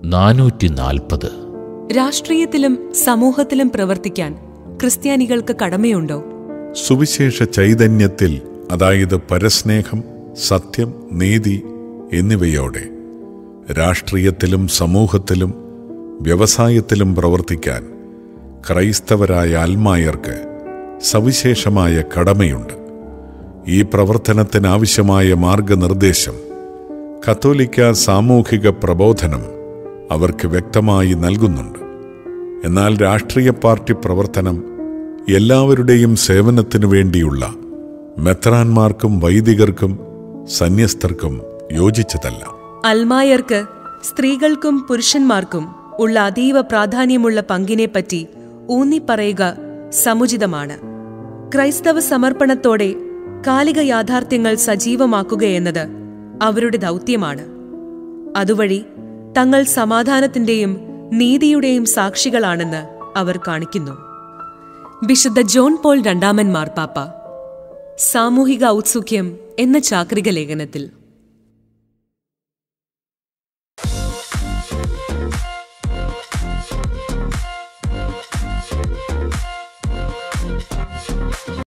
നാനൂറ്റി നാൽപ്പത് രാഷ്ട്രീയത്തിലും സമൂഹത്തിലും പ്രവർത്തിക്കാൻ ക്രിസ്ത്യാനികൾക്ക് കടമയുണ്ടോ സുവിശേഷ ചൈതന്യത്തിൽ അതായത് പരസ്നേഹം സത്യം നീതി എന്നിവയോടെ രാഷ്ട്രീയത്തിലും സമൂഹത്തിലും വ്യവസായത്തിലും പ്രവർത്തിക്കാൻ ക്രൈസ്തവരായ അൽമായർക്ക് സവിശേഷമായ കടമയുണ്ട് ഈ പ്രവർത്തനത്തിനാവശ്യമായ മാർഗനിർദ്ദേശം കത്തോലിക്ക സാമൂഹിക പ്രബോധനം അവർക്ക് വ്യക്തമായി നൽകുന്നുണ്ട് എന്നാൽ രാഷ്ട്രീയ പാർട്ടി പ്രവർത്തനം എല്ലാവരുടെയും സേവനത്തിനു വേണ്ടിയുള്ള മെത്രാന്മാർക്കും വൈദികർക്കും സന്യസ്തർക്കും യോജിച്ചതല്ല അൽമായർക്ക് സ്ത്രീകൾക്കും പുരുഷന്മാർക്കും ഉള്ള അതീവ പ്രാധാന്യമുള്ള പങ്കിനെപ്പറ്റി ഊന്നിപ്പറയുക സമുചിതമാണ് ക്രൈസ്തവ സമർപ്പണത്തോടെ കാലിക യാഥാർത്ഥ്യങ്ങൾ സജീവമാക്കുകയെന്നത് അവരുടെ ദൗത്യമാണ് അതുവഴി തങ്ങൾ സമാധാനത്തിന്റെയും നീതിയുടെയും സാക്ഷികളാണെന്ന് അവർ കാണിക്കുന്നു വിശുദ്ധ ജോൺ പോൾ രണ്ടാമൻ മാർപ്പാപ്പ സാമൂഹിക ഔത്സുക്യം എന്ന ചാക്രിക ലേഖനത്തിൽ